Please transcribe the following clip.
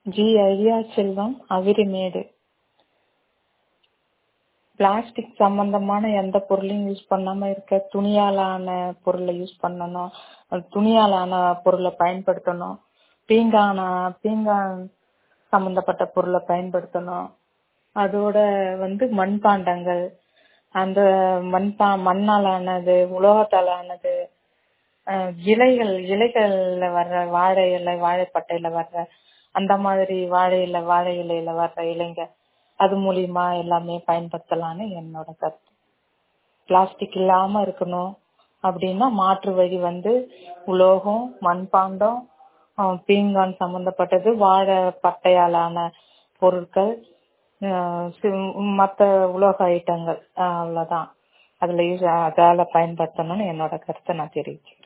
G ஐயா செல்வம் அவிரிமேடு plastic சம்பந்தமான எந்த பொருளையும் யூஸ் பண்ணாம இருக்க துணியால் ஆன பொருளை யூஸ் பண்ணணும் துணியால் ஆன பொருளை பயன்படுத்தணும் பீங்கான பீங்கான் சம்பந்தப்பட்ட பொருளை பயன்படுத்தணும் அதோட வந்து மண்பாண்டங்கள் அந்த மண்பா மண்ணால் ஆனது உலோகத்தால் ஆனது அஹ் இலைகள் இலைகள்ல வர்ற வாழை இலை வாழைப்பட்டையில வர்ற அந்த மாதிரி வாழை இலை வாழை இலையில வர்ற இலைங்க அது மூலியமா எல்லாமே பயன்படுத்தலாம்னு என்னோட கருத்து பிளாஸ்டிக் இல்லாம இருக்கணும் அப்படின்னா மாற்று வழி வந்து உலோகம் மண்பாண்டம் அஹ் பீங்கான் சம்பந்தப்பட்டது வாழை பட்டையாலான பொருட்கள் அஹ் சி- மத்த உலோக ஐட்டங்கள் அஹ் அவ்வளவுதான் அதுல யூஸ் அதால பயன்படுத்தணும்னு என்னோட கருத்தை நான் தெரிவிக்கிறேன்